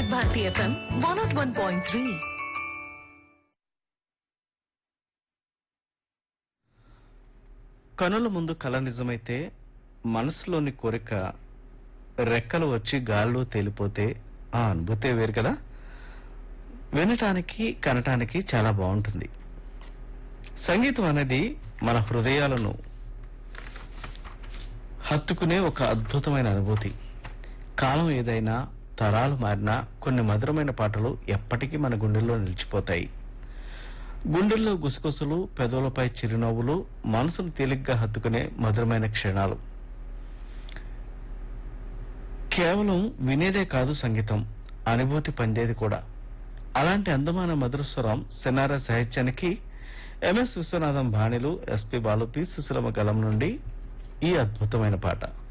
వివిధ Bharati FM one nought one point three కనుల ముందు కళ నిజమైతే మనసులోని కోరిక రెక్కలు వచ్చి గాల్లో తేలిపోతే ఆ అనుభూతే వేరు కదా వినటానికి కనటానికి చాలా బాగుంటుంది సంగీతం అనేది మన హృదయాలను హత్తుకునే ఒక అద్భుతమైన అనుభూతి కాలం ఏదైనా తరాలు మారినా కొన్ని మధురమైన పాటలు ఎప్పటికీ మన గుండెల్లో నిలిచిపోతాయి గుండెల్లో గుసగుసలు పెదవులపై చిరునవ్వులు మనసును తేలిగ్గా హత్తుకునే మధురమైన క్షణాలు కేవలం వినేదే కాదు సంగీతం అనుభూతి పొందేది కూడా అలాంటి అందమైన మధుర స్వరం సినార సాహిత్యానికి ఎంఎస్ విశ్వనాథం భాణిలు ఎస్పి బాలు పి సుశీలమ్మ గలం నుండి ఈ అద్భుతమైన పాట